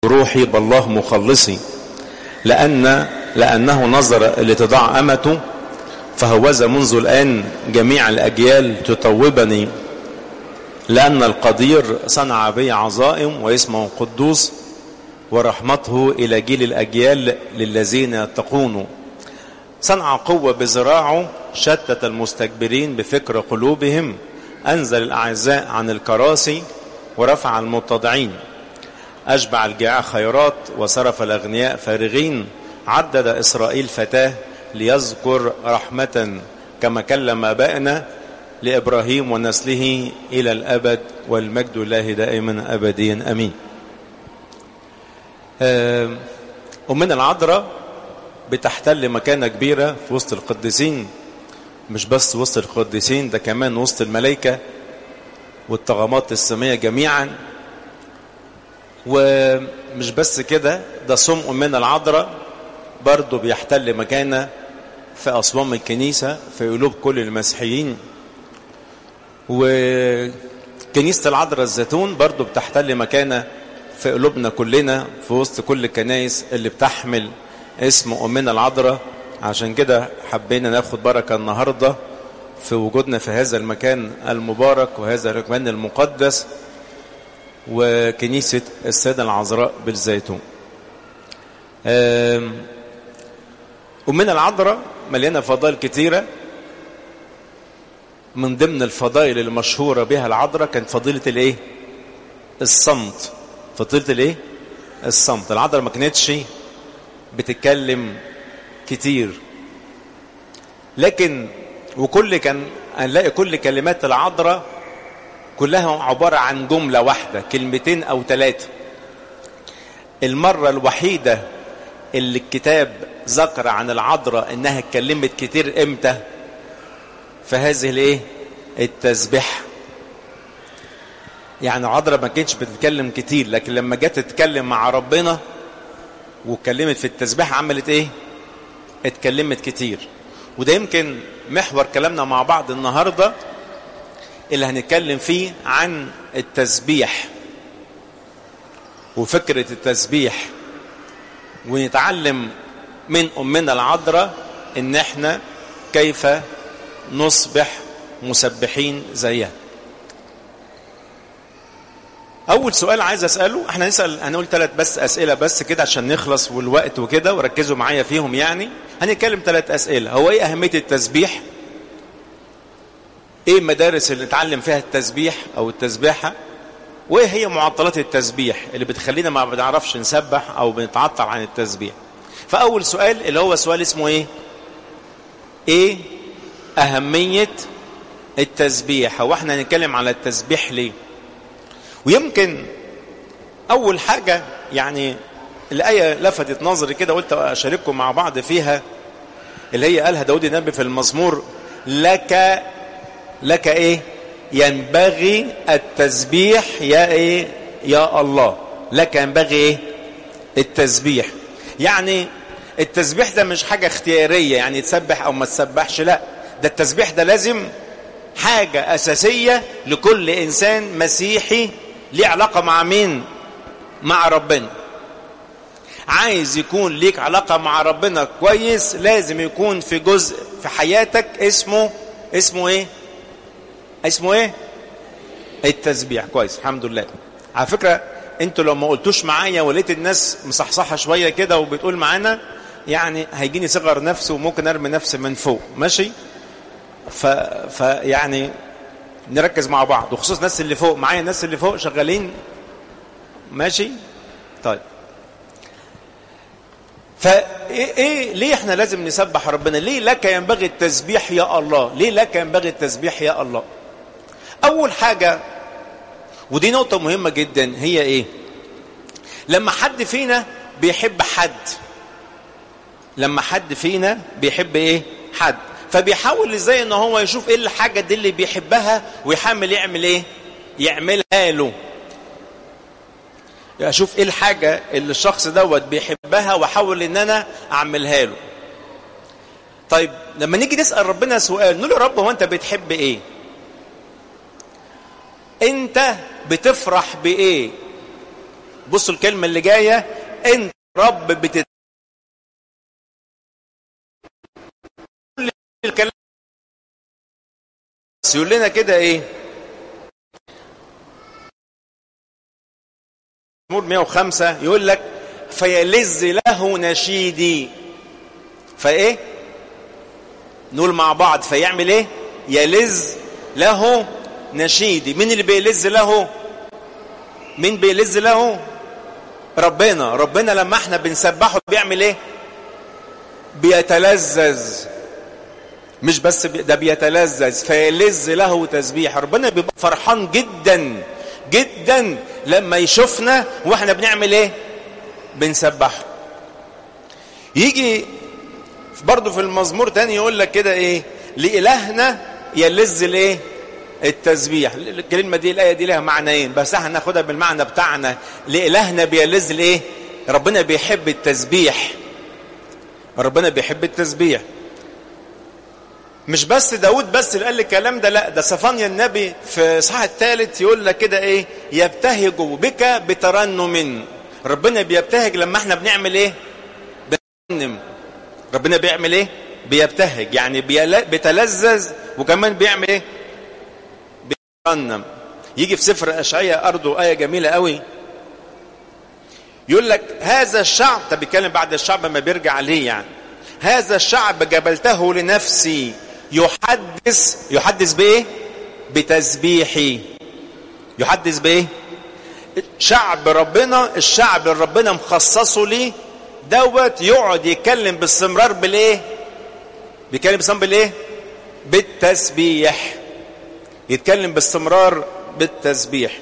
روحي بالله مخلصي لأن لأنه نظر لتضاع أمته فهوذا منذ الآن جميع الأجيال تطوبني لأن القدير صنع بي عظائم واسمه قدوس ورحمته إلى جيل الأجيال للذين يتقون صنع قوة بذراعه شتت المستكبرين بفكر قلوبهم أنزل الأعزاء عن الكراسي ورفع المتضعين أشبع الجياع خيرات وصرف الأغنياء فارغين عدد إسرائيل فتاه ليذكر رحمة كما كلم أبائنا لإبراهيم ونسله إلى الأبد والمجد الله دائما أبديا أمين أمنا العذراء بتحتل مكانة كبيرة في وسط القديسين مش بس وسط القديسين ده كمان وسط الملائكة والطغمات السمية جميعا ومش بس كده ده صوم أمنا العذراء برضه بيحتل مكانة في أصوام الكنيسة في قلوب كل المسيحيين وكنيسة العذراء الزيتون برضه بتحتل مكانة في قلوبنا كلنا في وسط كل الكنايس اللي بتحمل اسم أمنا العذراء عشان كده حبينا ناخد بركة النهاردة في وجودنا في هذا المكان المبارك وهذا المكان المقدس وكنيسة السيدة العذراء بالزيتون أمنا العذراء مليانة فضائل كتيرة من ضمن الفضائل المشهورة بها العذراء كانت فضيلة الايه الصمت فضيلة الايه الصمت العذراء ما كانتش بتتكلم كتير لكن وكل كان هنلاقي كل كلمات العذراء كلها عبارة عن جملة واحدة كلمتين أو ثلاثة المرة الوحيدة اللي الكتاب ذكر عن العذراء انها اتكلمت كتير امتى فهذه الايه التسبيح يعني العذراء ما كانتش بتتكلم كتير لكن لما جت تتكلم مع ربنا واتكلمت في التسبيح عملت ايه اتكلمت كتير وده يمكن محور كلامنا مع بعض النهارده اللي هنتكلم فيه عن التسبيح وفكرة التسبيح ونتعلم من أمنا العذراء إن احنا كيف نصبح مسبحين زيها أول سؤال عايز أسأله احنا نسأل هنقول ثلاث بس أسئلة بس كده عشان نخلص والوقت وكده وركزوا معايا فيهم يعني هنتكلم ثلاث أسئلة هو إيه أهمية التسبيح ايه المدارس اللي نتعلم فيها التسبيح او التسبيحه وايه هي معطلات التسبيح اللي بتخلينا ما بنعرفش نسبح او بنتعطل عن التسبيح فاول سؤال اللي هو سؤال اسمه ايه ايه اهميه التسبيح هو احنا هنتكلم على التسبيح ليه ويمكن اول حاجه يعني الايه لفتت نظري كده قلت اشارككم مع بعض فيها اللي هي قالها داود النبي في المزمور لك لك ايه ينبغي التسبيح يا ايه يا الله لك ينبغي ايه التسبيح يعني التسبيح ده مش حاجة اختيارية يعني تسبح او ما تسبحش لا ده التسبيح ده لازم حاجة اساسية لكل انسان مسيحي ليه علاقة مع مين مع ربنا عايز يكون ليك علاقة مع ربنا كويس لازم يكون في جزء في حياتك اسمه اسمه ايه اسمه ايه التسبيح كويس الحمد لله على فكرة انتوا لو ما قلتوش معايا ولقيت الناس مصحصحة شوية كده وبتقول معانا يعني هيجيني صغر نفسي وممكن ارمي نفسي من فوق ماشي ف... فيعني نركز مع بعض وخصوص الناس اللي فوق معايا الناس اللي فوق شغالين ماشي طيب فايه ايه ليه احنا لازم نسبح ربنا ليه لك ينبغي التسبيح يا الله ليه لك ينبغي التسبيح يا الله اول حاجه ودي نقطه مهمه جدا هي ايه لما حد فينا بيحب حد لما حد فينا بيحب ايه حد فبيحاول ازاي ان هو يشوف ايه الحاجه دي اللي بيحبها ويحاول يعمل ايه يعملها له اشوف ايه الحاجه اللي الشخص دوت بيحبها واحاول ان انا اعملها له طيب لما نيجي نسال ربنا سؤال نقول له يا رب هو انت بتحب ايه انت بتفرح بايه بصوا الكلمة اللي جاية انت رب بتت كل الكلام يقول لنا كده ايه مزمور 105 يقول لك فيلز له نشيدي فايه نقول مع بعض فيعمل ايه يلز له نشيدي مين اللي بيلز له مين بيلز له ربنا ربنا لما احنا بنسبحه بيعمل ايه بيتلذذ مش بس بي ده بيتلذذ فيلز له تسبيح ربنا بيبقى فرحان جدا جدا لما يشوفنا واحنا بنعمل ايه بنسبحه يجي برضه في المزمور تاني يقول لك كده ايه لإلهنا يلز الايه التسبيح الكلمه دي الايه دي لها معنيين بس احنا هناخدها بالمعنى بتاعنا لإلهنا بيلز الايه ربنا بيحب التسبيح ربنا بيحب التسبيح مش بس داود بس اللي قال الكلام ده لا ده صفانيا النبي في اصحاح الثالث يقول لك كده ايه يبتهج بك بترنم ربنا بيبتهج لما احنا بنعمل ايه بنرنم ربنا بيعمل ايه بيبتهج يعني بيتلذذ وكمان بيعمل ايه بيرنم يجي في سفر اشعياء ارضه ايه جميله قوي يقول لك هذا الشعب طب بيتكلم بعد الشعب ما بيرجع ليه يعني هذا الشعب جبلته لنفسي يحدث يحدث بايه بتسبيحي يحدث بايه شعب ربنا الشعب اللي ربنا مخصصه ليه دوت يقعد يتكلم باستمرار بالايه بيتكلم باستمرار بالايه بالتسبيح يتكلم باستمرار بالتسبيح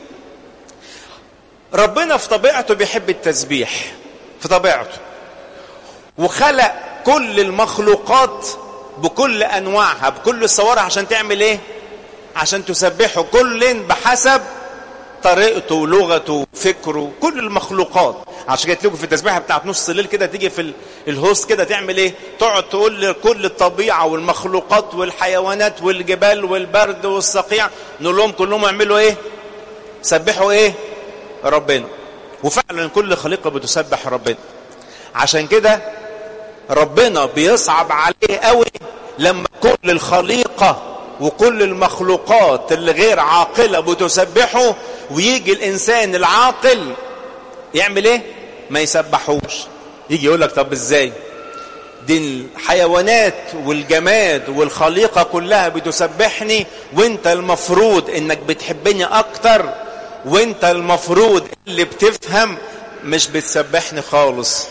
ربنا في طبيعته بيحب التسبيح في طبيعته وخلق كل المخلوقات بكل انواعها بكل صورها عشان تعمل ايه عشان تسبحه كل بحسب طريقته ولغته وفكره كل المخلوقات عشان كده تلاقوا في التسبيحه بتاعت نص الليل كده تيجي في الهوست كده تعمل ايه تقعد تقول لكل الطبيعه والمخلوقات والحيوانات والجبال والبرد والصقيع نقول لهم كلهم يعملوا ايه سبحوا ايه ربنا وفعلا كل خليقه بتسبح ربنا عشان كده ربنا بيصعب عليه قوي لما كل الخليقه وكل المخلوقات اللي غير عاقله بتسبحه ويجي الانسان العاقل يعمل ايه ما يسبحوش يجي يقول لك طب ازاي دي الحيوانات والجماد والخليقة كلها بتسبحني وانت المفروض انك بتحبني اكتر وانت المفروض اللي بتفهم مش بتسبحني خالص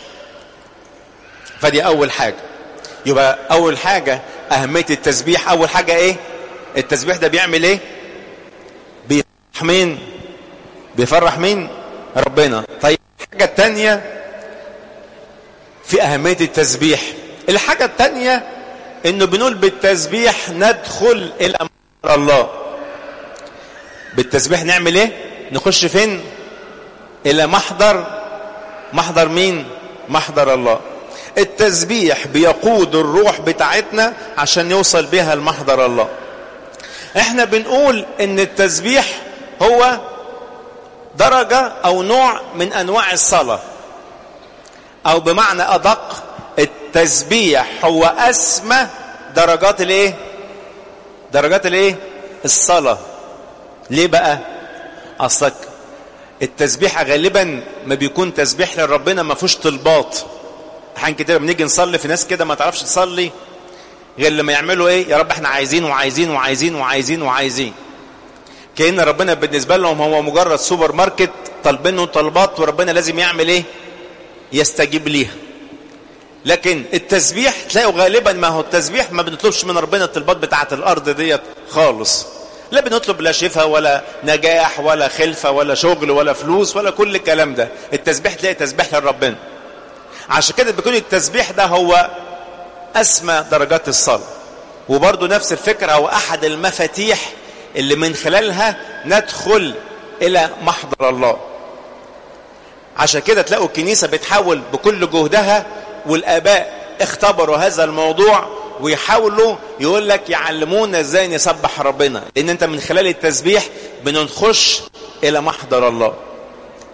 فدي اول حاجة يبقى اول حاجة اهمية التسبيح اول حاجة ايه التسبيح ده بيعمل ايه بيفرح مين بيفرح مين ربنا طيب الحاجة التانية في أهمية التسبيح الحاجة التانية إنه بنقول بالتسبيح ندخل إلى محضر الله بالتسبيح نعمل إيه؟ نخش فين؟ إلى محضر محضر مين؟ محضر الله التسبيح بيقود الروح بتاعتنا عشان يوصل بها لمحضر الله احنا بنقول ان التسبيح هو درجة او نوع من انواع الصلاة او بمعنى ادق التسبيح هو اسمى درجات الايه درجات الايه الصلاة ليه بقى اصلك التسبيح غالبا ما بيكون تسبيح لربنا ما فيهوش طلبات احيانا كتير بنيجي نصلي في ناس كده ما تعرفش تصلي غير لما يعملوا ايه يا رب احنا عايزين وعايزين وعايزين وعايزين وعايزين كأن ربنا بالنسبة لهم هو مجرد سوبر ماركت طالبينه طلبات وربنا لازم يعمل ايه يستجيب ليها لكن التسبيح تلاقوا غالبا ما هو التسبيح ما بنطلبش من ربنا الطلبات بتاعه الارض ديت خالص لا بنطلب لا شفاء ولا نجاح ولا خلفه ولا شغل ولا فلوس ولا كل الكلام ده التسبيح تلاقي تسبيح لربنا عشان كده بيكون التسبيح ده هو اسمى درجات الصلاه وبرضه نفس الفكره هو احد المفاتيح اللي من خلالها ندخل الى محضر الله عشان كده تلاقوا الكنيسه بتحاول بكل جهدها والاباء اختبروا هذا الموضوع ويحاولوا يقول لك يعلمونا ازاي نسبح ربنا لان انت من خلال التسبيح بنخش الى محضر الله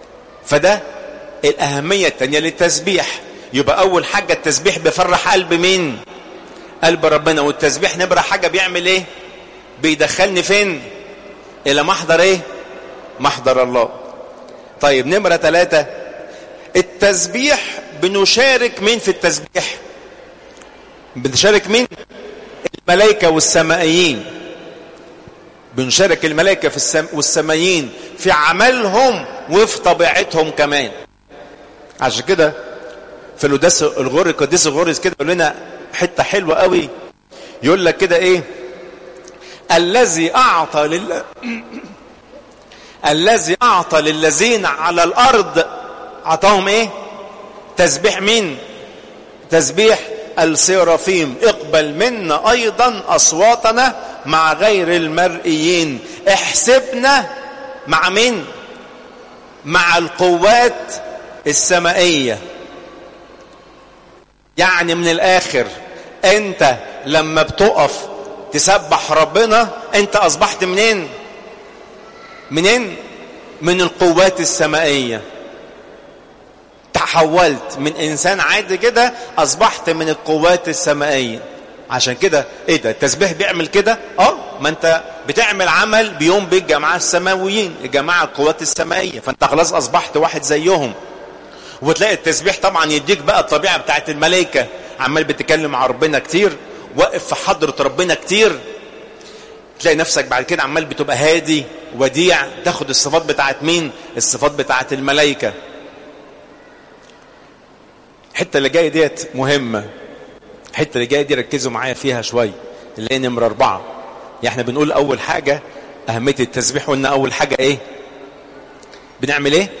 فده الأهمية التانية للتسبيح يبقى أول حاجة التسبيح بيفرح قلب مين قلب ربنا والتسبيح نبرة حاجة بيعمل ايه بيدخلني فين الى محضر ايه محضر الله طيب نمرة ثلاثة التسبيح بنشارك مين في التسبيح بنشارك مين الملائكة والسمائيين بنشارك الملائكة في السم... والسمائيين في عملهم وفي طبيعتهم كمان عشان كده في القداس الغوري القديس الغوريس كده يقول لنا حته حلوه قوي يقول لك كده ايه الذي اعطى لل الذي اعطى للذين على الارض اعطاهم ايه تسبيح مين تسبيح السيرافيم اقبل منا ايضا اصواتنا مع غير المرئيين احسبنا مع مين مع القوات السمائيه يعني من الاخر انت لما بتقف تسبح ربنا انت اصبحت منين منين من القوات السمائيه تحولت من انسان عادي كده اصبحت من القوات السمائيه عشان كده ايه ده التسبيح بيعمل كده اه ما انت بتعمل عمل بيوم بالجماعه السماويين الجماعه القوات السمائيه فانت خلاص اصبحت واحد زيهم وتلاقي التسبيح طبعا يديك بقى الطبيعه بتاعت الملائكه عمال بتتكلم مع ربنا كتير واقف في حضره ربنا كتير تلاقي نفسك بعد كده عمال بتبقى هادي وديع تاخد الصفات بتاعت مين الصفات بتاعت الملائكه الحته اللي جايه ديت مهمه الحته اللي جايه دي ركزوا معايا فيها شويه اللي هي نمره اربعه يعني احنا بنقول اول حاجه اهميه التسبيح قلنا اول حاجه ايه بنعمل ايه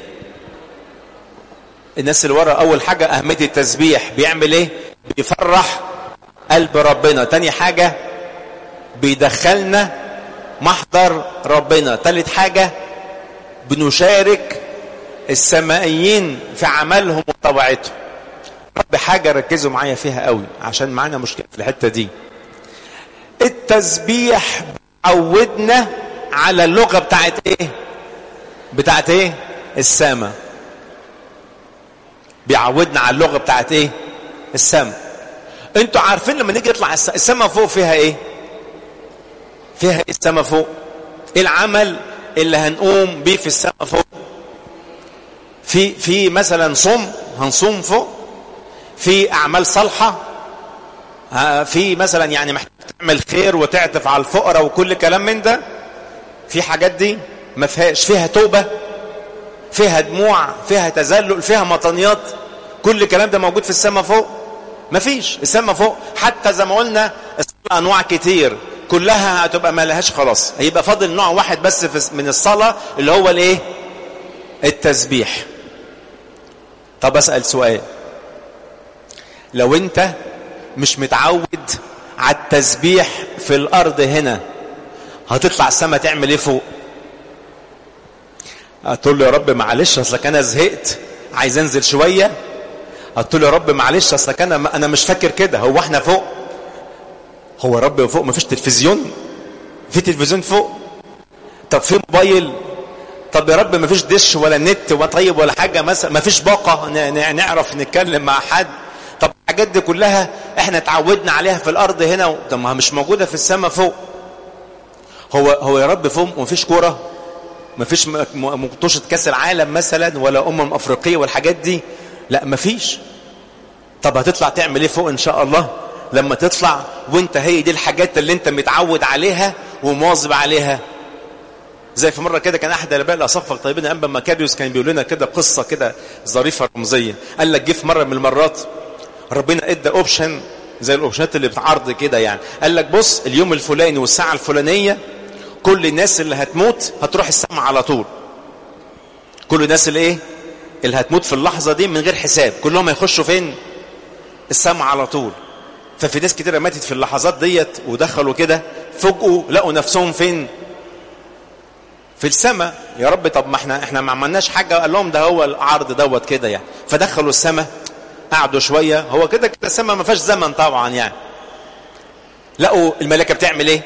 الناس اللي ورا اول حاجه اهميه التسبيح بيعمل ايه بيفرح قلب ربنا تاني حاجه بيدخلنا محضر ربنا تالت حاجه بنشارك السمائيين في عملهم وطبيعتهم رب حاجه ركزوا معايا فيها قوي عشان معانا مشكله في الحته دي التسبيح عودنا على اللغه بتاعت ايه بتاعت ايه السماء بيعودنا على اللغه بتاعت ايه السماء انتوا عارفين لما نيجي نطلع السماء فوق فيها ايه فيها ايه السماء فوق ايه العمل اللي هنقوم بيه في السماء فوق في في مثلا صوم هنصوم فوق في اعمال صالحه في مثلا يعني محتاج تعمل خير وتعطف على الفقراء وكل كلام من ده في حاجات دي ما فيهاش فيها توبه فيها دموع فيها تذلل فيها مطنيات كل الكلام ده موجود في السماء فوق مفيش السماء فوق حتى زي ما قلنا الصلاة انواع كتير كلها هتبقى ما لهاش خلاص هيبقى فاضل نوع واحد بس من الصلاه اللي هو الايه التسبيح طب اسال سؤال لو انت مش متعود على التسبيح في الارض هنا هتطلع السماء تعمل ايه فوق هتقول له يا رب معلش اصلك انا زهقت عايز انزل شويه هتقول له يا رب معلش اصلك انا انا مش فاكر كده هو احنا فوق هو يا رب فوق مفيش تلفزيون في تلفزيون فوق طب في موبايل طب يا رب مفيش دش ولا نت ولا طيب ولا حاجه مثلا مفيش باقه نعرف نتكلم مع حد طب الحاجات دي كلها احنا اتعودنا عليها في الارض هنا طب ما مش موجوده في السماء فوق هو هو يا رب فوق مفيش كوره مفيش مطوشه كاس العالم مثلا ولا امم افريقيه والحاجات دي لا مفيش طب هتطلع تعمل ايه فوق ان شاء الله لما تطلع وانت هي دي الحاجات اللي انت متعود عليها ومواظب عليها زي في مره كده كان احد الاباء الاصف الطيبين انبا مكاريوس كان بيقول لنا كده قصه كده ظريفه رمزيه قال لك جه في مره من المرات ربنا ادى اوبشن زي الاوبشنات اللي بتعرض كده يعني قال لك بص اليوم الفلاني والساعه الفلانيه كل الناس اللي هتموت هتروح السماء على طول كل الناس اللي ايه اللي هتموت في اللحظه دي من غير حساب كلهم هيخشوا فين السماء على طول ففي ناس كتيرة ماتت في اللحظات ديت ودخلوا كده فجأوا لقوا نفسهم فين في السماء يا رب طب ما احنا احنا ما عملناش حاجه قال لهم ده هو العرض دوت كده يعني فدخلوا السماء قعدوا شويه هو كده كده السماء ما فيهاش زمن طبعا يعني لقوا الملائكه بتعمل ايه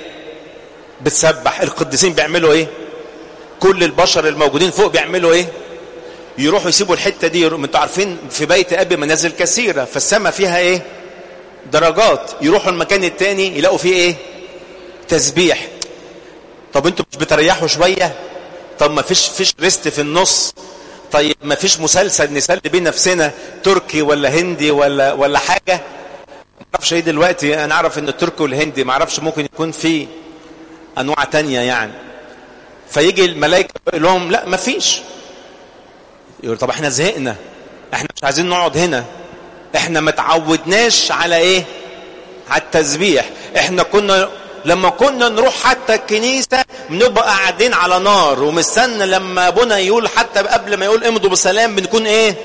بتسبح القديسين بيعملوا ايه كل البشر الموجودين فوق بيعملوا ايه يروحوا يسيبوا الحته دي انتوا عارفين في بيت ابي منازل كثيره فالسماء فيها ايه درجات يروحوا المكان التاني يلاقوا فيه ايه تسبيح طب انتوا مش بتريحوا شويه طب ما فيش فيش ريست في النص طيب ما فيش مسلسل نسلي بيه نفسنا تركي ولا هندي ولا ولا حاجه ما اعرفش ايه دلوقتي انا اعرف ان التركي والهندي ما اعرفش ممكن يكون في انواع تانية يعني فيجي الملائكه يقول لهم لا ما فيش يقول طب احنا زهقنا احنا مش عايزين نقعد هنا احنا ما تعودناش على ايه على التسبيح احنا كنا لما كنا نروح حتى الكنيسة بنبقى قاعدين على نار ومستنى لما ابونا يقول حتى قبل ما يقول امضوا بالسلام بنكون ايه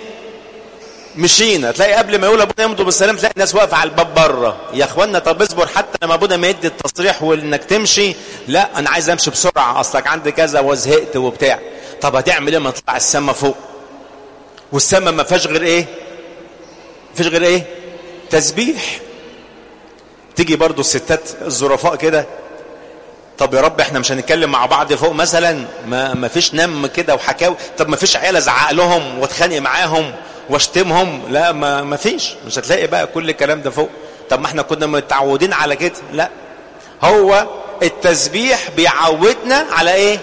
مشينا تلاقي قبل ما يقول ابونا امضوا بالسلام تلاقي الناس واقفه على الباب بره يا اخوانا طب اصبر حتى لما ابونا ما يدي التصريح وانك تمشي لا انا عايز امشي بسرعه اصلك عندي كذا وزهقت وبتاع طب هتعمل ايه ما تطلع السما فوق والسما ما فيهاش غير ايه فيش غير ايه تسبيح تيجي برضو الستات الظرفاء كده طب يا رب احنا مش هنتكلم مع بعض فوق مثلا ما, ما فيش نم كده وحكاوي طب ما فيش عيال ازعق لهم واتخانق معاهم واشتمهم لا ما, ما فيش مش هتلاقي بقى كل الكلام ده فوق طب ما احنا كنا متعودين على كده لا هو التسبيح بيعودنا على ايه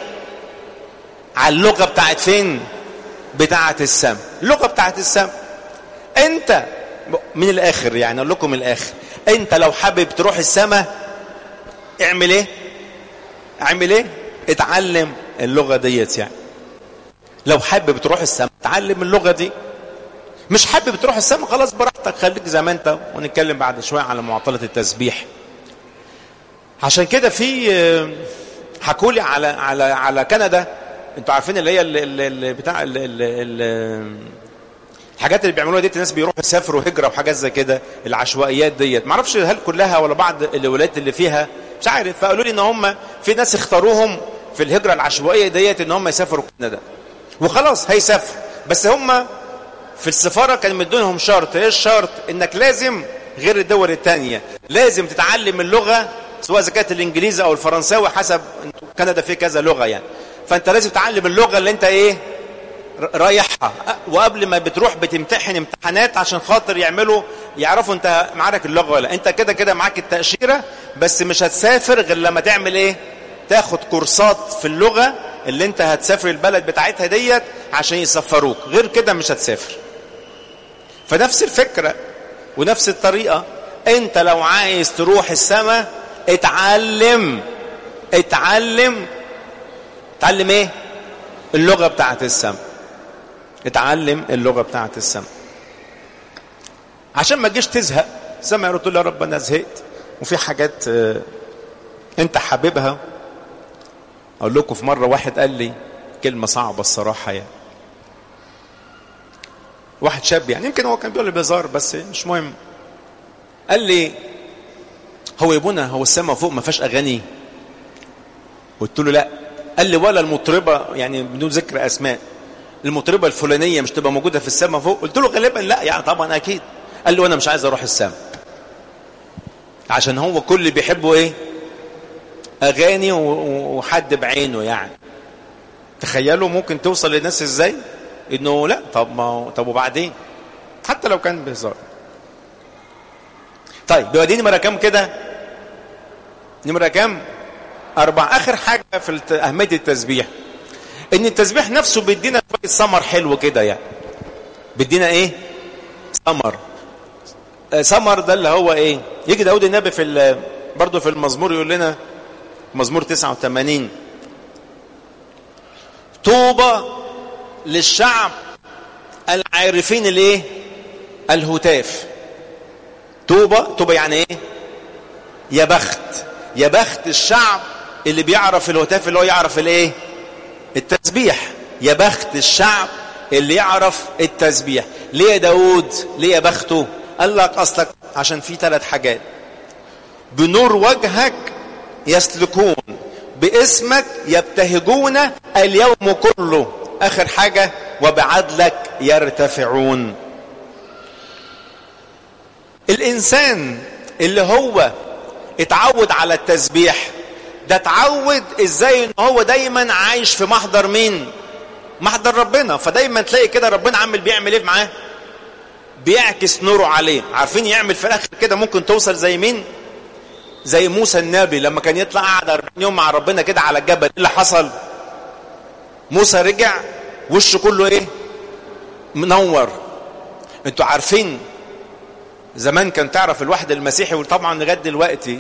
على اللغة بتاعت فين بتاعت السم اللغة بتاعت السم انت من الاخر يعني اقول لكم من الاخر انت لو حابب تروح السماء اعمل ايه اعمل ايه اتعلم اللغة ديت يعني لو حابب تروح السماء اتعلم اللغة دي مش حابب تروح السماء خلاص براحتك خليك زي ما انت ونتكلم بعد شوية على معطلة التسبيح عشان كده في حكولي على على على كندا انتوا عارفين اللي هي اللي بتاع ال ال الحاجات اللي بيعملوها ديت الناس بيروحوا يسافروا هجره وحاجات زي كده العشوائيات ديت ما اعرفش هل كلها ولا بعض الولايات اللي فيها مش عارف فقالوا لي ان هم في ناس اختاروهم في الهجره العشوائيه ديت ان هم يسافروا كندا وخلاص هيسافروا بس هم في السفاره كان مدونهم شرط ايه الشرط انك لازم غير الدول الثانيه لازم تتعلم اللغه سواء اذا كانت الانجليزي او الفرنساوي حسب كندا فيه كذا لغه يعني فانت لازم تتعلم اللغه اللي انت ايه رايحها وقبل ما بتروح بتمتحن امتحانات عشان خاطر يعملوا يعرفوا انت معاك اللغه ولا انت كده كده معاك التاشيره بس مش هتسافر غير لما تعمل ايه تاخد كورسات في اللغه اللي انت هتسافر البلد بتاعتها ديت عشان يسفروك غير كده مش هتسافر فنفس الفكره ونفس الطريقه انت لو عايز تروح السماء اتعلم اتعلم اتعلم ايه اللغه بتاعت السماء اتعلم اللغه بتاعت السماء عشان ما تجيش تزهق سمع يقول له يا رب انا زهقت وفي حاجات اه انت حاببها اقول لكم في مره واحد قال لي كلمه صعبه الصراحه يعني واحد شاب يعني يمكن هو كان بيقول لي بهزار بس مش مهم قال لي هو يا ابونا هو السما فوق ما فيهاش اغاني قلت له لا قال لي ولا المطربه يعني بدون ذكر اسماء المطربه الفلانيه مش تبقى موجوده في السما فوق قلت له غالبا لا يعني طبعا اكيد قال له انا مش عايز اروح السما عشان هو كل اللي بيحبه ايه اغاني وحد بعينه يعني تخيلوا ممكن توصل للناس ازاي انه لا طب ما طب وبعدين حتى لو كان بهزار طيب بيوديني نمره كام كده نمره كام اربع اخر حاجه في اهميه التسبيح ان التسبيح نفسه بيدينا شويه ثمر حلو كده يعني بيدينا ايه ثمر ثمر ده اللي هو ايه يجي داود النبي في برضه في المزمور يقول لنا مزمور 89 طوبى للشعب العارفين الايه الهتاف طوبى طوبى يعني ايه يا بخت يا بخت الشعب اللي بيعرف الهتاف اللي هو يعرف الايه التسبيح يا بخت الشعب اللي يعرف التسبيح ليه يا داود ليه يا بخته قال لك اصلك عشان في ثلاث حاجات بنور وجهك يسلكون باسمك يبتهجون اليوم كله اخر حاجه وبعدلك يرتفعون الانسان اللي هو اتعود على التسبيح ده اتعود ازاي ان هو دايما عايش في محضر مين محضر ربنا فدايما تلاقي كده ربنا عامل بيعمل ايه معاه بيعكس نوره عليه عارفين يعمل في الاخر كده ممكن توصل زي مين زي موسى النبي لما كان يطلع قعد 40 يوم مع ربنا كده على الجبل ايه اللي حصل موسى رجع وشه كله ايه منور انتوا عارفين زمان كان تعرف الواحد المسيحي وطبعا لغايه دلوقتي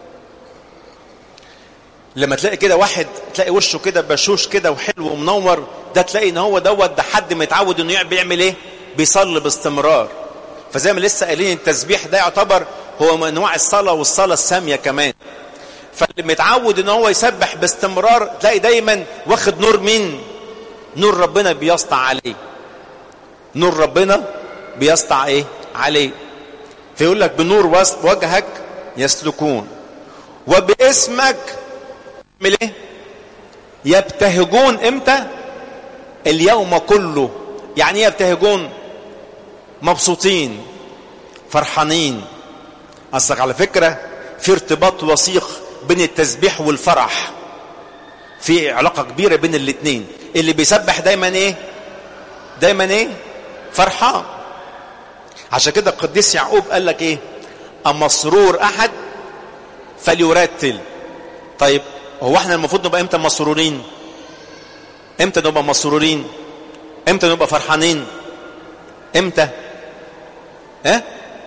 لما تلاقي كده واحد تلاقي وشه كده بشوش كده وحلو ومنور ده تلاقي ان هو دوت ده حد متعود انه بيعمل ايه بيصلي باستمرار فزي ما لسه قايلين التسبيح ده يعتبر هو من انواع الصلاه والصلاه الساميه كمان فاللي متعود ان هو يسبح باستمرار تلاقي دايما واخد نور مين نور ربنا بيسطع عليه نور ربنا بيسطع ايه عليه فيقول لك بنور وجهك يسلكون وباسمك يعمل ايه يبتهجون امتى اليوم كله يعني ايه يبتهجون مبسوطين فرحانين اصلك على فكره في ارتباط وثيق بين التسبيح والفرح في علاقه كبيره بين الاثنين اللي بيسبح دايما ايه دايما ايه فرحان عشان كده القديس يعقوب قال لك ايه اما مسرور احد فليرتل طيب هو احنا المفروض نبقى امتى مسرورين امتى نبقى مسرورين امتى نبقى فرحانين امتى ها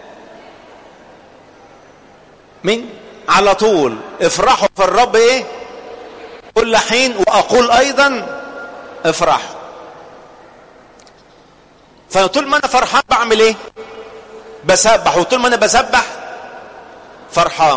مين على طول افرحوا في الرب ايه كل حين واقول ايضا افرحوا فطول ما انا فرحان بعمل ايه بسبح وطول ما انا بسبح فرحان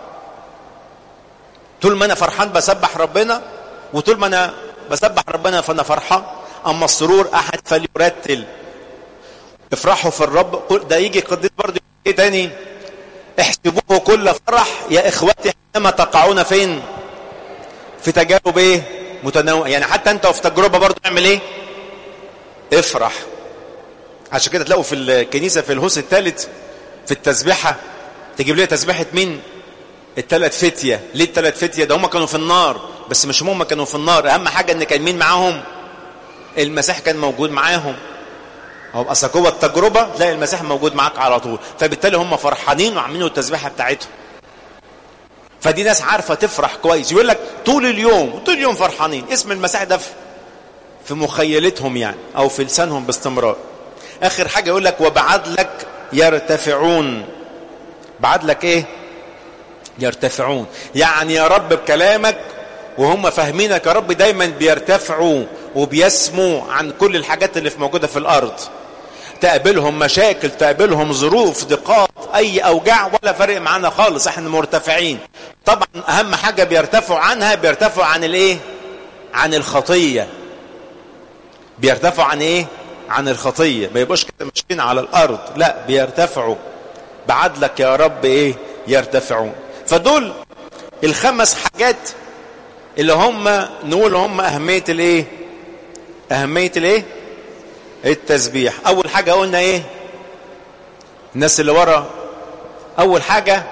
طول ما انا فرحان بسبح ربنا وطول ما انا بسبح ربنا فانا فرحان اما السرور احد فليرتل افرحوا في الرب ده يجي قديس برضه ايه تاني احسبوه كل فرح يا اخوتي حينما تقعون فين في تجارب ايه متنوعه يعني حتى انت وفي تجربه برضه اعمل ايه افرح عشان كده تلاقوا في الكنيسه في الهوس الثالث في التسبيحه تجيب لي تسبيحه مين الثلاث فتيه ليه الثلاث فتيه ده هم كانوا في النار بس مش هم كانوا في النار اهم حاجه ان كان مين معاهم المسيح كان موجود معاهم هو اصل جوه التجربه تلاقي المسيح موجود معاك على طول فبالتالي هم فرحانين وعاملين التسبيحه بتاعتهم فدي ناس عارفه تفرح كويس يقول لك طول اليوم طول اليوم فرحانين اسم المسيح ده في مخيلتهم يعني او في لسانهم باستمرار اخر حاجه يقول لك وبعدلك يرتفعون بعدلك ايه يرتفعون يعني يا رب بكلامك وهم فاهمينك يا رب دايما بيرتفعوا وبيسموا عن كل الحاجات اللي في موجوده في الارض تقابلهم مشاكل تقابلهم ظروف ضيقات اي اوجاع ولا فارق معانا خالص احنا مرتفعين طبعا اهم حاجه بيرتفعوا عنها بيرتفعوا عن الايه عن الخطيه بيرتفعوا عن ايه عن الخطيه ما يبقوش كده ماشيين على الارض لا بيرتفعوا بعدلك يا رب ايه يرتفعون فدول الخمس حاجات اللي هم نقول هم اهميه الايه اهميه الايه التسبيح اول حاجه قلنا ايه الناس اللي ورا اول حاجه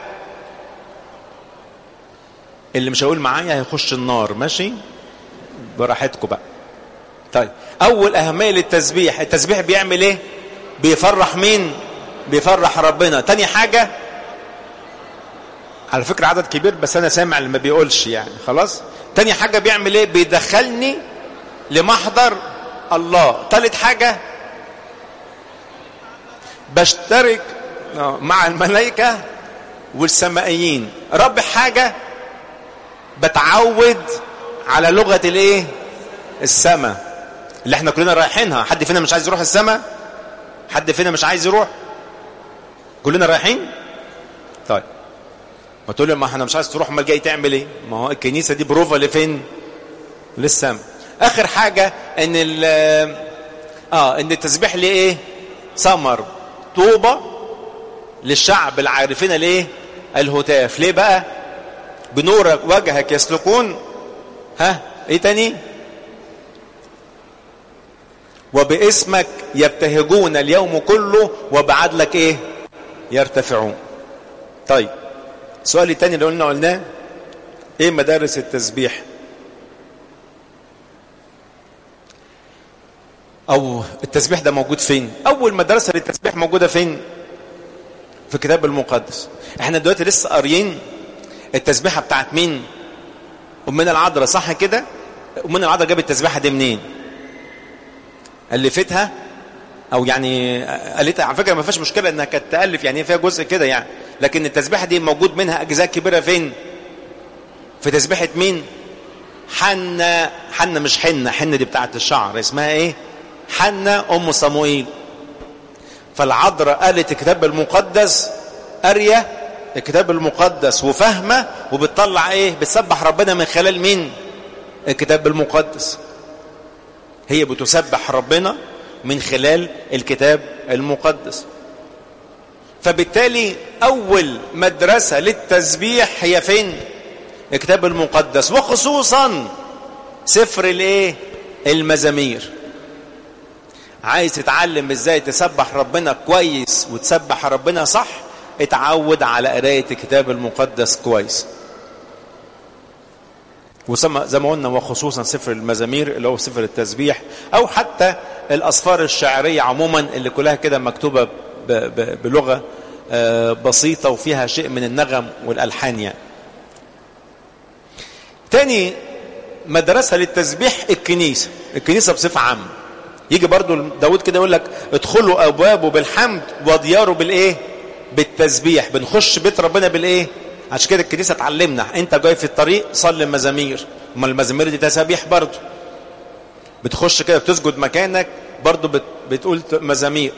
اللي مش هيقول معايا هيخش النار ماشي براحتكم بقى طيب اول اهميه للتسبيح التسبيح بيعمل ايه بيفرح مين بيفرح ربنا تاني حاجه على فكره عدد كبير بس انا سامع اللي ما بيقولش يعني خلاص تاني حاجه بيعمل ايه بيدخلني لمحضر الله تالت حاجه بشترك مع الملائكه والسمائيين رابع حاجه بتعود على لغه الايه السماء اللي احنا كلنا رايحينها حد فينا مش عايز يروح السماء حد فينا مش عايز يروح كلنا رايحين طيب ما تقول لي ما احنا مش عايز تروح امال جاي تعمل ايه ما هو الكنيسه دي بروفا لفين للسماء اخر حاجه ان ال اه ان التسبيح ليه ايه ثمر طوبه للشعب العارفين ليه الهتاف ليه بقى بنور وجهك يسلكون ها ايه تاني وباسمك يبتهجون اليوم كله وبعدلك ايه يرتفعون طيب السؤال الثاني اللي قلنا قلناه ايه مدارس التسبيح او التسبيح ده موجود فين اول مدرسة للتسبيح موجودة فين في الكتاب المقدس احنا دلوقتي لسه قاريين التسبيحة بتاعت مين امنا العذراء صح كده امنا العذراء جابت التسبيحة دي منين الفتها او يعني قالتها على فكره ما فيهاش مشكله انها كانت تالف يعني فيها جزء كده يعني لكن التسبيحه دي موجود منها اجزاء كبيره فين في تسبيحه مين حنة حنة مش حنة حنة دي بتاعت الشعر اسمها ايه حنة ام صموئيل فالعذراء قالت الكتاب المقدس قاريه الكتاب المقدس وفاهمه وبتطلع ايه بتسبح ربنا من خلال مين الكتاب المقدس هي بتسبح ربنا من خلال الكتاب المقدس فبالتالي اول مدرسة للتسبيح هي فين الكتاب المقدس وخصوصا سفر الايه المزامير عايز تتعلم ازاي تسبح ربنا كويس وتسبح ربنا صح اتعود على قراية الكتاب المقدس كويس وزي ما قلنا وخصوصا سفر المزامير اللي هو سفر التسبيح او حتى الاسفار الشعريه عموما اللي كلها كده مكتوبه بلغه بسيطه وفيها شيء من النغم والالحان يعني. تاني مدرسه للتسبيح الكنيسه الكنيسه بصفه عامه يجي برضو داود كده يقول لك ادخلوا ابوابه بالحمد ودياره بالايه بالتسبيح بنخش بيت ربنا بالايه عشان كده الكنيسه تعلمنا انت جاي في الطريق صلي المزامير اما المزامير دي تسابيح برضه بتخش كده بتسجد مكانك برضه بت بتقول مزامير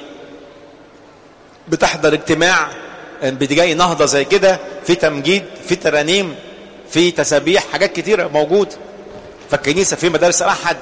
بتحضر اجتماع بتجي نهضه زي كده في تمجيد في ترانيم في تسابيح حاجات كتيره موجوده فالكنيسه في مدارس احد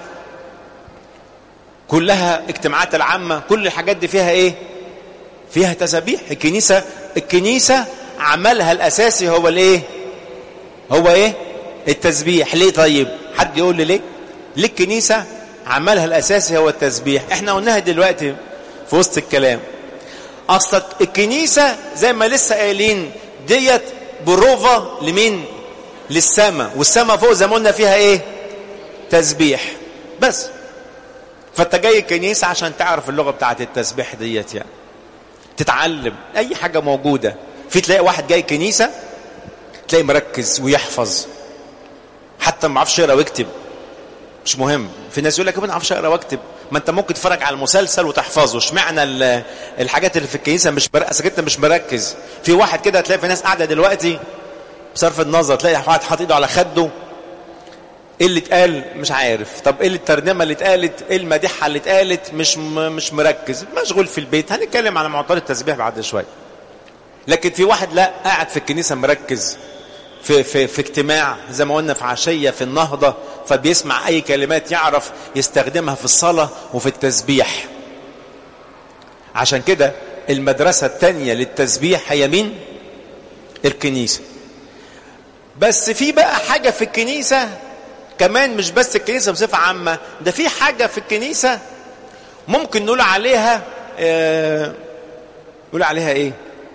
كلها اجتماعات العامه كل الحاجات دي فيها ايه فيها تسابيح الكنيسه الكنيسه عملها الاساسي هو الايه هو ايه التسبيح ليه طيب حد يقول لي ليه ليه الكنيسه عملها الاساسي هو التسبيح احنا قلناها دلوقتي في وسط الكلام اصلا الكنيسه زي ما لسه قايلين ديت بروفا لمين للسماء والسماء فوق زي ما قلنا فيها ايه تسبيح بس فانت جاي الكنيسه عشان تعرف اللغه بتاعت التسبيح ديت يعني تتعلم اي حاجه موجوده في تلاقي واحد جاي كنيسة تلاقي مركز ويحفظ حتى ما بعرفش يقرا ويكتب مش مهم في ناس يقول لك ما بعرفش اقرا واكتب ما انت ممكن تتفرج على المسلسل وتحفظه اشمعنى الحاجات اللي في الكنيسه مش مركز انت مش مركز في واحد كده تلاقي في ناس قاعده دلوقتي بصرف النظر تلاقي واحد حاطط ايده على خده ايه اللي اتقال مش عارف طب ايه الترنيمه اللي اتقالت ايه المديحه اللي اتقالت مش مش مركز مشغول في البيت هنتكلم على معطيات التسبيح بعد شويه لكن في واحد لا قاعد في الكنيسة مركز في, في, في اجتماع زي ما قلنا في عشية في النهضة فبيسمع أي كلمات يعرف يستخدمها في الصلاة وفي التسبيح عشان كده المدرسة التانية للتسبيح هي مين؟ الكنيسة بس في بقى حاجة في الكنيسة كمان مش بس الكنيسة بصفة عامة ده في حاجة في الكنيسة ممكن نقول عليها اه نقول عليها ايه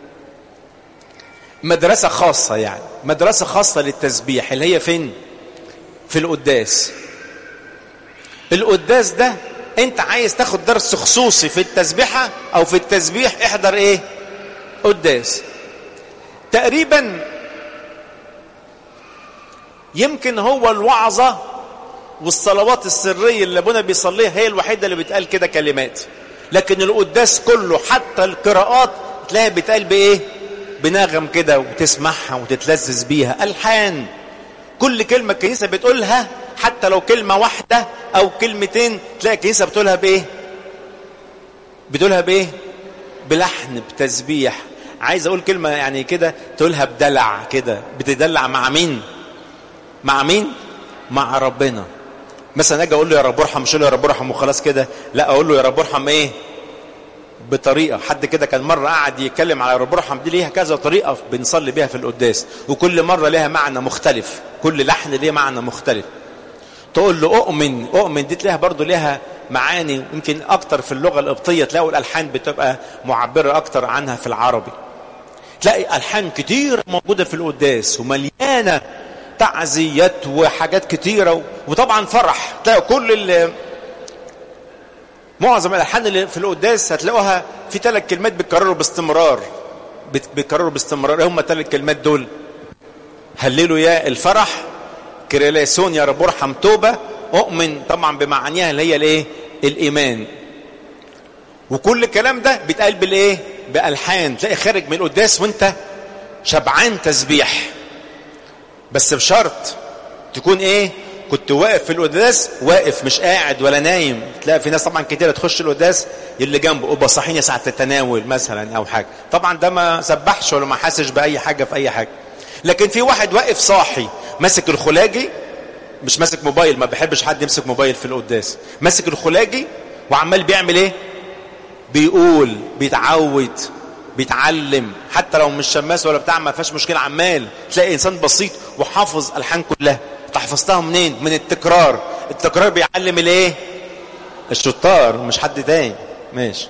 مدرسة خاصة يعني مدرسة خاصة للتسبيح اللي هي فين في القداس القداس ده انت عايز تاخد درس خصوصي في التسبيحة او في التسبيح احضر ايه قداس تقريبا يمكن هو الوعظة والصلوات السرية اللي ابونا بيصليها هي الوحيدة اللي بتقال كده كلمات لكن القداس كله حتى القراءات تلاقيها بتقال بايه بنغم كده وتسمعها وتتلذذ بيها الحان كل كلمه الكنيسه بتقولها حتى لو كلمه واحده او كلمتين تلاقي الكنيسه بتقولها بايه بتقولها بايه بلحن بتسبيح عايز اقول كلمه يعني كده تقولها بدلع كده بتدلع مع مين مع مين مع ربنا مثلا اجي اقول له يا رب ارحم مش له يا رب ارحم وخلاص كده لا اقول له يا رب ارحم ايه بطريقة حد كده كان مرة قاعد يتكلم على رب ارحم دي ليها كذا طريقة بنصلي بيها في القداس وكل مرة لها معنى مختلف كل لحن ليه معنى مختلف تقول له اؤمن اؤمن دي تلاقيها برضو لها معاني يمكن اكتر في اللغة القبطية تلاقوا الالحان بتبقى معبرة اكتر عنها في العربي تلاقي الحان كتير موجودة في القداس ومليانة تعزيات وحاجات كتيرة وطبعا فرح تلاقي كل اللي معظم الالحان اللي في القداس هتلاقوها في ثلاث كلمات بيتكرروا باستمرار بيتكرروا باستمرار هم ثلاث كلمات دول هللوا يا الفرح كريلاسون يا رب ارحم توبه اؤمن طبعا بمعانيها اللي هي الايه الايمان وكل الكلام ده بيتقال بالايه بالحان تلاقي خارج من القداس وانت شبعان تسبيح بس بشرط تكون ايه كنت واقف في القداس واقف مش قاعد ولا نايم تلاقي في ناس طبعا كتير تخش القداس اللي جنبه ابقى صاحيني ساعه التناول مثلا او حاجه طبعا ده ما سبحش ولا ما حاسش باي حاجه في اي حاجه لكن في واحد واقف صاحي ماسك الخلاجي مش ماسك موبايل ما بحبش حد يمسك موبايل في القداس ماسك الخلاجي وعمال بيعمل ايه بيقول بيتعود بيتعلم حتى لو مش شماس ولا بتاع ما فيهاش مشكله عمال تلاقي انسان بسيط وحافظ الحان كلها تحفظتها منين من التكرار التكرار بيعلم الايه الشطار مش حد تاني ماشي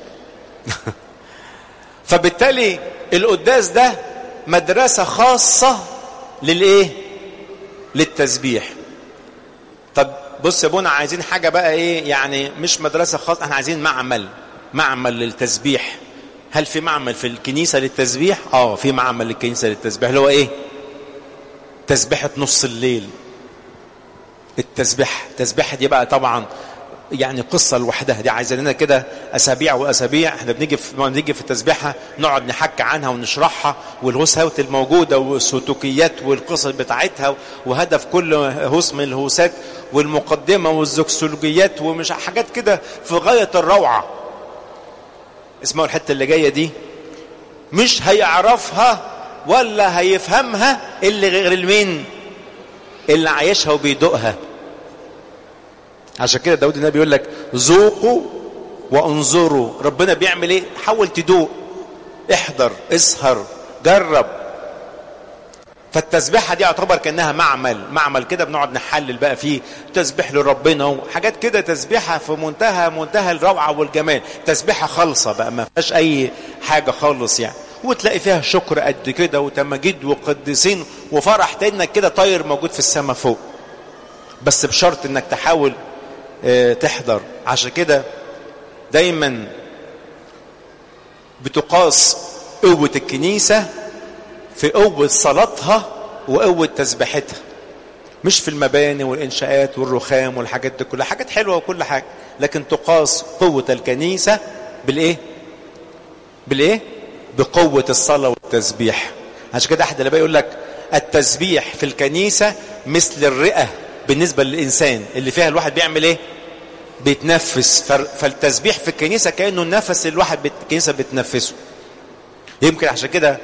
فبالتالي القداس ده مدرسه خاصه للايه للتسبيح طب بص يا ابونا عايزين حاجه بقى ايه يعني مش مدرسه خاصه احنا عايزين معمل معمل للتسبيح هل في معمل في الكنيسه للتسبيح اه في معمل للكنيسه للتسبيح اللي هو ايه تسبيحه نص الليل التسبيح التسبيحه دي بقى طبعا يعني قصة لوحدها دي عايزة لنا كده أسابيع وأسابيع احنا بنيجي في بنيجي في التسبيحة نقعد نحكي عنها ونشرحها والهوسات الموجودة والسلوكيات والقصص بتاعتها وهدف كل هوس من الهوسات والمقدمة والزوكسولوجيات ومش حاجات كده في غاية الروعة اسمعوا الحتة اللي جاية دي مش هيعرفها ولا هيفهمها اللي غير المين اللي عايشها وبيدوقها عشان كده داود النبي يقول لك ذوقوا وانظروا ربنا بيعمل ايه حاول تدوق احضر اسهر جرب فالتسبيحه دي يعتبر كانها معمل معمل كده بنقعد نحلل بقى فيه تسبيح لربنا وحاجات كده تسبيحه في منتهى منتهى الروعه والجمال تسبيحه خالصه بقى ما فيهاش اي حاجه خالص يعني وتلاقي فيها شكر قد كده وتماجيد وقديسين وفرح تانك كده طاير موجود في السماء فوق بس بشرط انك تحاول اه تحضر عشان كده دايما بتقاس قوة الكنيسة في قوة صلاتها وقوة تسبيحتها مش في المباني والإنشاءات والرخام والحاجات دي كلها حاجات حلوة وكل حاجة لكن تقاس قوة الكنيسة بالإيه؟ بالإيه؟ بقوة الصلاة والتسبيح عشان كده أحد اللي يقول لك التسبيح في الكنيسة مثل الرئة بالنسبة للإنسان اللي فيها الواحد بيعمل إيه؟ بيتنفس فالتسبيح في الكنيسة كأنه النفس اللي الواحد الكنيسة بتنفسه يمكن عشان كده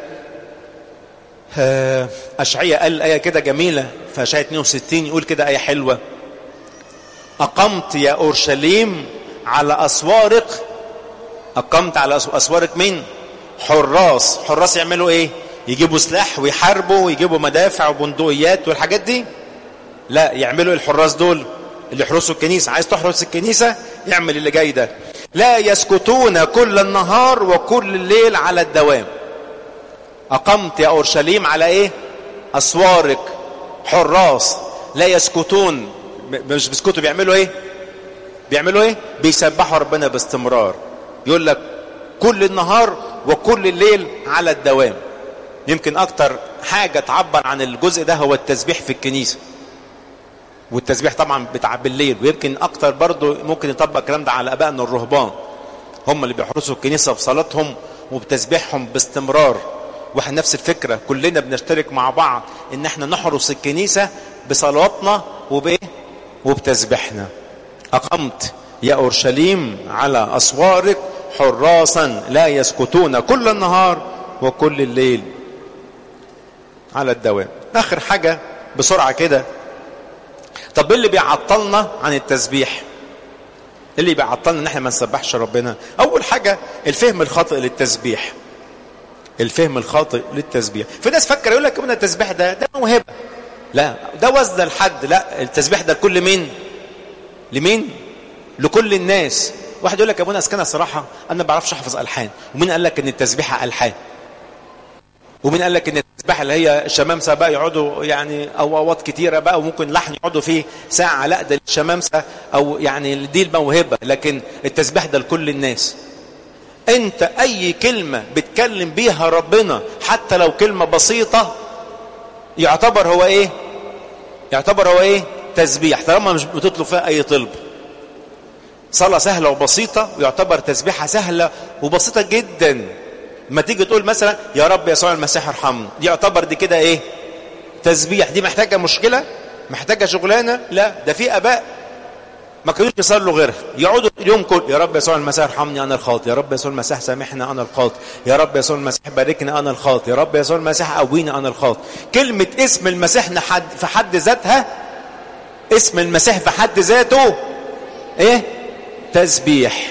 أشعية قال آية كده جميلة في أشعية 62 يقول كده آية حلوة أقمت يا أورشليم على أسوارك أقمت على أسوارك مين؟ حراس حراس يعملوا إيه؟ يجيبوا سلاح ويحاربوا ويجيبوا مدافع وبندقيات والحاجات دي لا يعملوا الحراس دول اللي يحرسوا الكنيسة عايز تحرس الكنيسة يعمل اللي جاي ده لا يسكتون كل النهار وكل الليل على الدوام أقمت يا أورشليم على إيه أسوارك حراس لا يسكتون مش بيسكتوا بيعملوا إيه بيعملوا إيه بيسبحوا ربنا باستمرار يقول لك كل النهار وكل الليل على الدوام يمكن أكتر حاجة تعبر عن الجزء ده هو التسبيح في الكنيسة والتسبيح طبعا بتاع بالليل ويمكن اكتر برضه ممكن يطبق الكلام ده على ابائنا الرهبان هم اللي بيحرسوا الكنيسه بصلاتهم وبتسبيحهم باستمرار واحنا نفس الفكره كلنا بنشترك مع بعض ان احنا نحرس الكنيسه بصلاتنا وبايه وبتسبيحنا اقمت يا اورشليم على اسوارك حراسا لا يسكتون كل النهار وكل الليل على الدوام اخر حاجه بسرعه كده طب ايه اللي بيعطلنا عن التسبيح اللي بيعطلنا ان احنا ما نسبحش ربنا اول حاجه الفهم الخاطئ للتسبيح الفهم الخاطئ للتسبيح في ناس فكر يقول لك ابن التسبيح ده ده موهبه لا ده وزن لحد لا التسبيح ده لكل مين لمين لكل الناس واحد يقول لك يا ابونا اسكنها صراحه انا ما بعرفش احفظ الحان ومين قال لك ان التسبيحه الحان ومين قال لك ان التسبيحه اللي هي الشمامسه بقى يقعدوا يعني او اوقات كتيره بقى وممكن لحن يقعدوا فيه ساعه لا ده الشمامسه او يعني دي الموهبه لكن التسبيح ده لكل الناس انت اي كلمه بتكلم بيها ربنا حتى لو كلمه بسيطه يعتبر هو ايه يعتبر هو ايه تسبيح طالما مش بتطلب فيها اي طلب صلاه سهله وبسيطه ويعتبر تسبيحه سهله وبسيطه جدا ما تيجي تقول مثلا يا رب يسوع المسيح ارحمني دي يعتبر دي كده ايه تسبيح دي محتاجه مشكله محتاجه شغلانه لا ده في اباء ما كانوش يصلوا غيرها يقعدوا اليوم كله يا رب يسوع المسيح ارحمني انا الخاطئ يا رب يسوع المسيح سامحنا انا الخاطئ يا رب يسوع المسيح باركني انا الخاطئ يا رب يسوع المسيح قويني انا الخاطئ كلمه اسم المسيح حد في حد ذاتها اسم المسيح في حد ذاته ايه تسبيح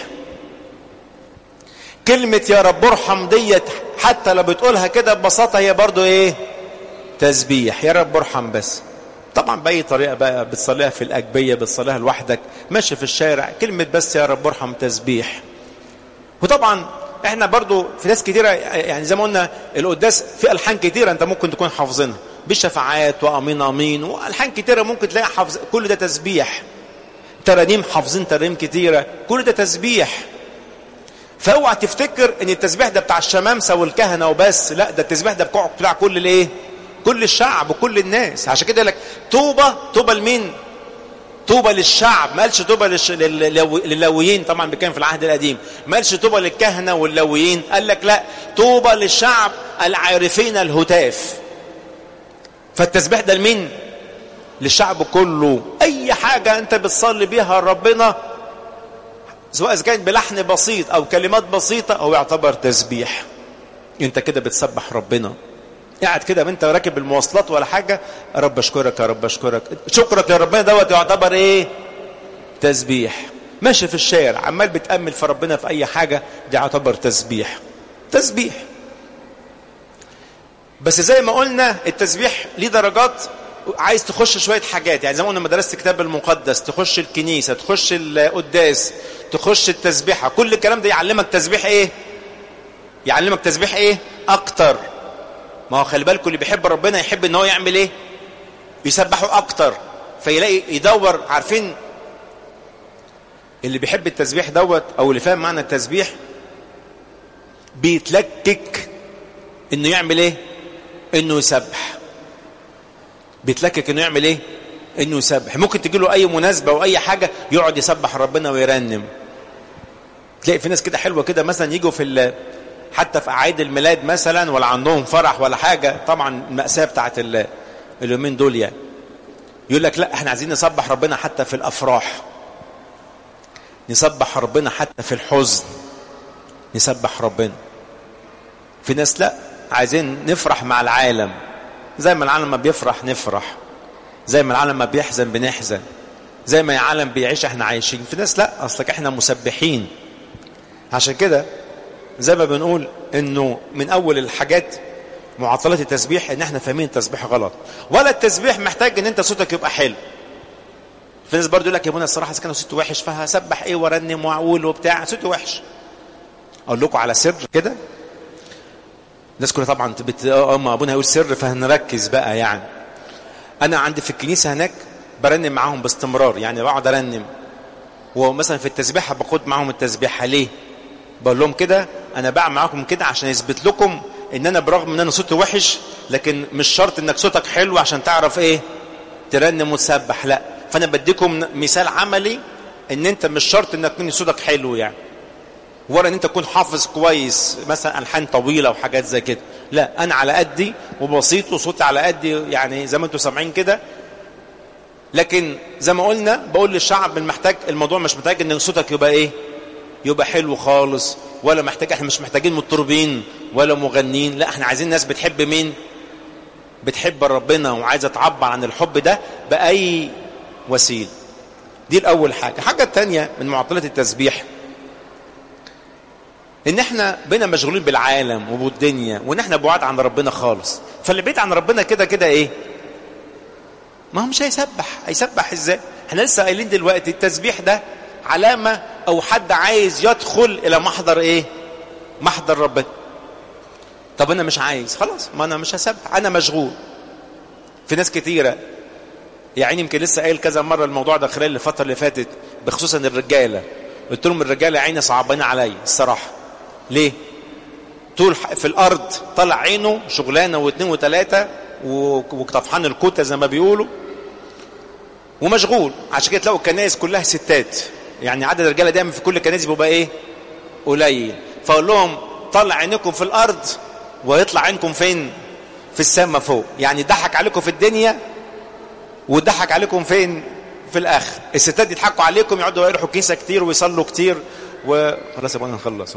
كلمة يا رب ارحم ديت حتى لو بتقولها كده ببساطة هي برضو ايه تسبيح يا رب ارحم بس طبعا بأي طريقة بقى بتصليها في الأجبية بتصليها لوحدك ماشي في الشارع كلمة بس يا رب ارحم تسبيح وطبعا احنا برضو في ناس كتيرة يعني زي ما قلنا القداس في ألحان كتيرة انت ممكن تكون حافظينها بشفاعات وأمين أمين وألحان كتيرة ممكن تلاقي حافظ كل ده تسبيح ترانيم حافظين ترانيم كتيرة كل ده تسبيح فاوعى تفتكر ان التسبيح ده بتاع الشمامسه والكهنه وبس لا ده التسبيح ده بتاع كل الايه كل الشعب وكل الناس عشان كده لك طوبى طوبى لمين طوبى للشعب ما قالش طوبى للش... لللويين طبعا بيتكلم في العهد القديم ما قالش طوبى للكهنه واللويين قال لك لا طوبى للشعب العارفين الهتاف فالتسبيح ده لمين للشعب كله اي حاجه انت بتصلي بيها ربنا سواء اذا كانت بلحن بسيط او كلمات بسيطه او يعتبر تسبيح انت كده بتسبح ربنا قاعد كده وانت راكب المواصلات ولا حاجه رب اشكرك يا رب اشكرك شكرك يا ربنا دوت يعتبر ايه تسبيح ماشي في الشارع عمال بتامل في ربنا في اي حاجه دي يعتبر تسبيح تسبيح بس زي ما قلنا التسبيح ليه درجات عايز تخش شويه حاجات يعني زي ما قلنا مدرسه الكتاب المقدس تخش الكنيسه تخش القداس تخش التسبيحه كل الكلام ده يعلمك تسبيح ايه يعلمك تسبيح ايه اكتر ما هو خلي بالكم اللي بيحب ربنا يحب ان هو يعمل ايه يسبحه اكتر فيلاقي يدور عارفين اللي بيحب التسبيح دوت او اللي فاهم معنى التسبيح بيتلكك انه يعمل ايه انه يسبح بيتلكك انه يعمل ايه انه يسبح ممكن تجي له اي مناسبه او اي حاجه يقعد يسبح ربنا ويرنم تلاقي في ناس كده حلوه كده مثلا يجوا في حتى في اعياد الميلاد مثلا ولا عندهم فرح ولا حاجه طبعا الماساه بتاعت اليومين دول يعني يقول لك لا احنا عايزين نسبح ربنا حتى في الافراح نسبح ربنا حتى في الحزن نسبح ربنا في ناس لا عايزين نفرح مع العالم زي ما العالم ما بيفرح نفرح زي ما العالم ما بيحزن بنحزن زي ما العالم بيعيش احنا عايشين في ناس لا اصلك احنا مسبحين عشان كده زي ما بنقول انه من اول الحاجات معطلات التسبيح ان احنا فاهمين التسبيح غلط ولا التسبيح محتاج ان انت صوتك يبقى حلو في ناس برضه يقول لك يا ابونا الصراحه كان صوتي وحش فهسبح ايه وارنم واقول وبتاع صوتي وحش اقول لكم على سر كده الناس كلها طبعا بت... اما ابونا هيقول سر فهنركز بقى يعني انا عندي في الكنيسه هناك برنم معاهم باستمرار يعني بقعد ارنم ومثلا في التسبيحه باخد معاهم التسبيحه ليه بقول لهم كده انا بعمل معاكم كده عشان اثبت لكم ان انا برغم ان انا صوتي وحش لكن مش شرط انك صوتك حلو عشان تعرف ايه ترنم وتسبح لا فانا بديكم مثال عملي ان انت مش شرط انك تكون صوتك حلو يعني ولا ان انت تكون حافظ كويس مثلا الحان طويله وحاجات زي كده لا انا على قدي وبسيط وصوتي على قدي يعني زي ما انتم سامعين كده لكن زي ما قلنا بقول للشعب محتاج الموضوع مش محتاج ان صوتك يبقى ايه يبقى حلو خالص ولا محتاج احنا مش محتاجين مطربين ولا مغنيين لا احنا عايزين ناس بتحب مين بتحب ربنا وعايزه تعبر عن الحب ده باي وسيله دي الاول حاجه الحاجه الثانيه من معطلات التسبيح ان احنا بقينا مشغولين بالعالم وبالدنيا وان احنا بعاد عن ربنا خالص فاللي بعيد عن ربنا كده كده ايه ما هو مش هيسبح هيسبح ازاي احنا لسه قايلين دلوقتي التسبيح ده علامة او حد عايز يدخل الى محضر ايه محضر ربنا طب انا مش عايز خلاص ما انا مش هسبح انا مشغول في ناس كتيره يعني يمكن لسه قايل كذا مره الموضوع ده خلال الفتره اللي فاتت بخصوصا الرجاله قلت لهم الرجاله يا عيني صعبانين عليا الصراحه ليه طول في الارض طلع عينه شغلانه واثنين وثلاثه وطفحان الكوته زي ما بيقولوا ومشغول عشان كده تلاقوا الكنائس كلها ستات يعني عدد الرجاله دايما في كل الكنائس بيبقى ايه قليل فاقول لهم طلع عينكم في الارض ويطلع عينكم فين في السماء فوق يعني ضحك عليكم في الدنيا وضحك عليكم فين في الاخر الستات يضحكوا عليكم يقعدوا يروحوا كنيسه كتير ويصلوا كتير وخلاص يا نخلص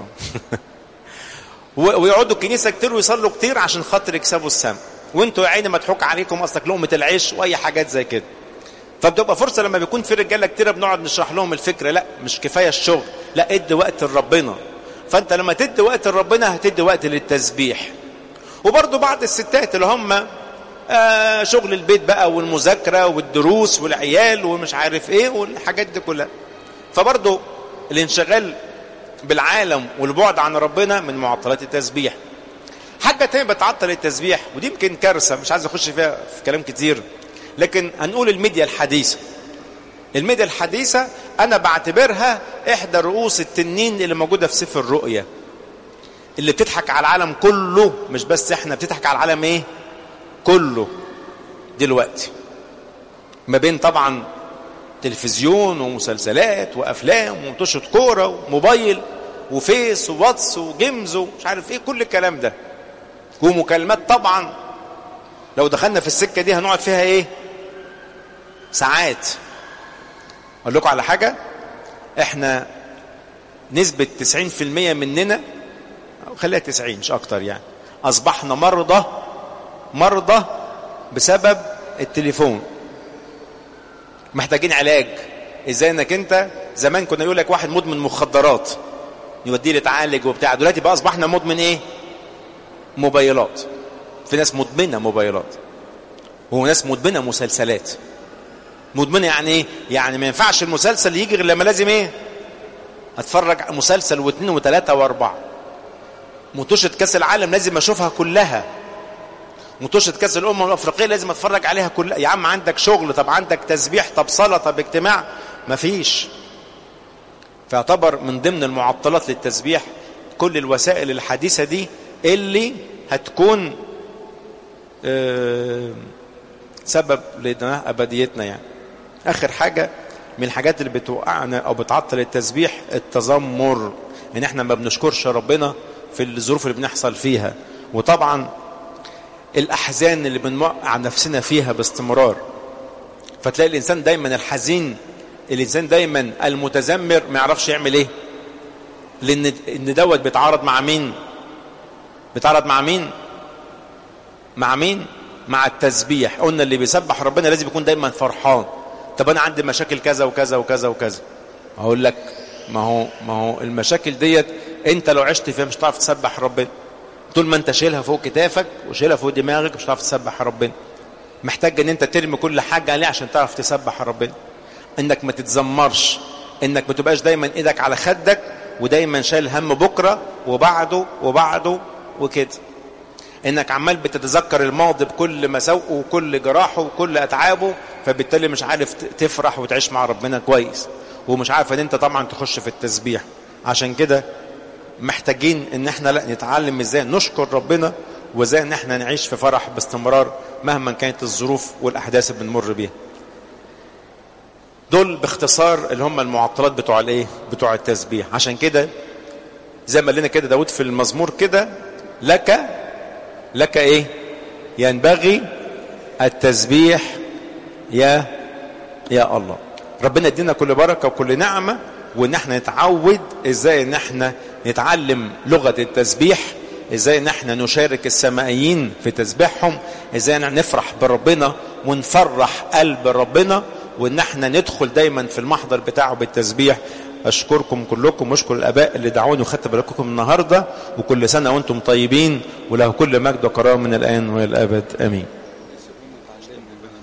ويقعدوا الكنيسه كتير ويصلوا كتير عشان خاطر يكسبوا السماء وانتوا يا عيني مضحوك عليكم اصلك لقمه العيش واي حاجات زي كده فبتبقى فرصه لما بيكون في رجاله كتير بنقعد نشرح لهم الفكره لا مش كفايه الشغل لا ادي وقت لربنا فانت لما تدي وقت لربنا هتدي وقت للتسبيح وبرضه بعض الستات اللي هم آه شغل البيت بقى والمذاكره والدروس والعيال ومش عارف ايه والحاجات دي كلها فبرضه الانشغال بالعالم والبعد عن ربنا من معطلات التسبيح حاجة تانية بتعطل التسبيح ودي يمكن كارثة مش عايز اخش فيها في كلام كتير لكن هنقول الميديا الحديثة الميديا الحديثة انا بعتبرها احدى رؤوس التنين اللي موجودة في سفر الرؤية اللي بتضحك على العالم كله مش بس احنا بتضحك على العالم ايه كله دلوقتي ما بين طبعا تلفزيون ومسلسلات وافلام ومطوشه كوره وموبايل وفيس وواتس وجيمز ومش عارف ايه كل الكلام ده ومكالمات طبعا لو دخلنا في السكه دي هنقعد فيها ايه ساعات اقول لكم على حاجه احنا نسبه 90% مننا خليها 90 مش اكتر يعني اصبحنا مرضى مرضى بسبب التليفون محتاجين علاج ازاي انك انت زمان كنا يقول لك واحد مدمن مخدرات يوديه يتعالج وبتاع دلوقتي بقى اصبحنا مدمن ايه موبايلات في ناس مدمنه موبايلات وناس مدمنه مسلسلات مدمنه يعني ايه يعني ما ينفعش المسلسل يجي غير لما لازم ايه اتفرج على مسلسل واثنين وثلاثه واربعه مطوشه كاس العالم لازم اشوفها كلها مطوشه كاس الامم الافريقيه لازم اتفرج عليها كلها يا عم عندك شغل طب عندك تسبيح طب صلاه طب اجتماع مفيش فيعتبر من ضمن المعطلات للتسبيح كل الوسائل الحديثه دي اللي هتكون سبب لدماء ابديتنا يعني اخر حاجه من الحاجات اللي بتوقعنا او بتعطل التسبيح التذمر ان احنا ما بنشكرش ربنا في الظروف اللي بنحصل فيها وطبعا الاحزان اللي بنوقع نفسنا فيها باستمرار فتلاقي الانسان دايما الحزين الانسان دايما المتذمر ما يعرفش يعمل ايه لان ان دوت بيتعارض مع مين بيتعارض مع مين مع مين مع التسبيح قلنا اللي بيسبح ربنا لازم يكون دايما فرحان طب انا عندي مشاكل كذا وكذا وكذا وكذا اقول لك ما هو ما هو المشاكل ديت انت لو عشت فيها مش هتعرف تسبح ربنا طول ما انت شايلها فوق كتافك وشايلها فوق دماغك مش هتعرف تسبح ربنا محتاج ان انت ترمي كل حاجه عليه عشان تعرف تسبح ربنا انك ما تتذمرش انك ما تبقاش دايما ايدك على خدك ودايما شايل هم بكره وبعده وبعده وكده انك عمال بتتذكر الماضي بكل مساوئه وكل جراحه وكل اتعابه فبالتالي مش عارف تفرح وتعيش مع ربنا كويس ومش عارف ان انت طبعا تخش في التسبيح عشان كده محتاجين ان احنا لا نتعلم ازاي نشكر ربنا وازاي ان احنا نعيش في فرح باستمرار مهما كانت الظروف والاحداث اللي بنمر بيها دول باختصار اللي هم المعطلات بتوع الايه بتوع التسبيح عشان كده زي ما لنا كده داود في المزمور كده لك لك ايه ينبغي التسبيح يا يا الله ربنا يدينا كل بركه وكل نعمه وان احنا نتعود ازاي ان احنا نتعلم لغه التسبيح ازاي ان احنا نشارك السمائيين في تسبيحهم ازاي ان نفرح بربنا ونفرح قلب ربنا وان احنا ندخل دايما في المحضر بتاعه بالتسبيح اشكركم كلكم واشكر الاباء اللي دعوني وخدت بالكم النهارده وكل سنه وانتم طيبين وله كل مجد وكرامه من الان والى الابد امين